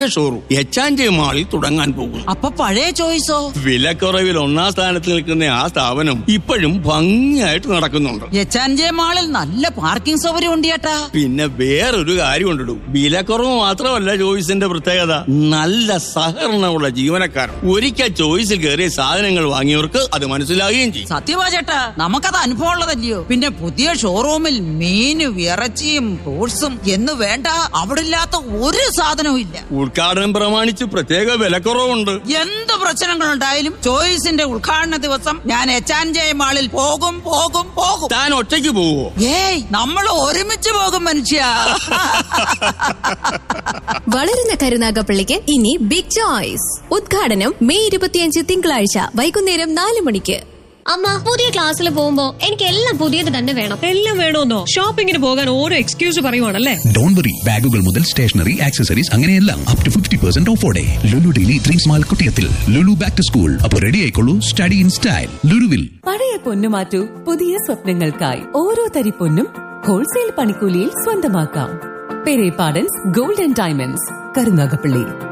showroom എച്ചാഞ്ചി മാളിൽ തുടങ്ങാൻ പോകുന്നു അപ്പൊ പഴയ ചോയ്സോ വിലക്കുറവിൽ ഒന്നാം സ്ഥാനത്ത് നിൽക്കുന്ന ആ സ്ഥാപനം ഇപ്പോഴും ഭംഗിയായിട്ട് നടക്കുന്നുണ്ട് എച്ചാൻജെ മാളിൽ നല്ല പാർക്കിംഗ് സൗകര്യം ഉണ്ട് ചേട്ടാ പിന്നെ വേറൊരു കാര്യം കൊണ്ടിടും വിലക്കുറവ് മാത്രമല്ല ചോയ്സിന്റെ പ്രത്യേകത നല്ല സഹകരണമുള്ള ജീവനക്കാർ ഒരിക്കൽ ചോയ്സിൽ കയറിയ സാധനങ്ങൾ വാങ്ങിയവർക്ക് അത് മനസ്സിലാകുകയും ചെയ്യും സത്യവാ ചേട്ടാ നമുക്കത് അനുഭവം ഉള്ളതല്ലയോ പിന്നെ പുതിയ ഷോറൂമിൽ മീനും ഇറച്ചിയും ഫ്രൂട്ട്സും എന്ന് വേണ്ട അവിടെ ഇല്ലാത്ത ഒരു സാധനവും ഇല്ല ഉദ്ഘാടനം പ്രമാണിച്ച് പ്രത്യേക വിലക്കുറവുണ്ട് എന്ത് പ്രശ്നങ്ങളുണ്ടായാലും ചോയ്സിന്റെ ഉദ്ഘാടന ദിവസം ഞാൻ എച്ചാൻജെ മാളിൽ പോകും പോകും പോകും താൻ ഒറ്റയ്ക്ക് പോവോ ഏയ് നമ്മൾ ഒരുമിച്ച് പോകും മനുഷ്യ വളരുന്ന കരുനാഗപ്പള്ളിക്ക് ഇനി ബിഗ് ചോയ്സ് ഉദ്ഘാടനം മെയ് ഇരുപത്തിയഞ്ച് തിങ്കളാഴ്ച വൈകുന്നേരം നാല് മണിക്ക് അമ്മ പുതിയ ക്ലാസ്സിൽ പോകുമ്പോ എനിക്ക് എല്ലാം പുതിയത് തന്നെ വേണം എല്ലാം വേണമെന്നോ ഷോപ്പിങ്ങിന് പോകാൻ ഓരോ എക്സ്ക്യൂസ് പറയുവാണല്ലേ ഡോൺ വറി ബാഗുകൾ മുതൽ സ്റ്റേഷനറി ആക്സസറീസ് അങ്ങനെയെല്ലാം അപ് ടു ഫിഫ്റ്റി പെർസെന്റ് ഓഫോടെ ലുലു ഡെയിലി ത്രീ സ്മാൾ കുട്ടിയത്തിൽ ലുലു ബാക്ക് ടു സ്കൂൾ അപ്പോൾ റെഡി ആയിക്കോളൂ സ്റ്റഡി ഇൻ സ്റ്റൈൽ ലുലുവിൽ പഴയ പൊന്നു മാറ്റൂ പുതിയ സ്വപ്നങ്ങൾക്കായി ഓരോ തരി പൊന്നും ഹോൾസെയിൽ പണിക്കൂലിയിൽ സ്വന്തമാക്കാം Perepadans gold and diamonds Karunagappally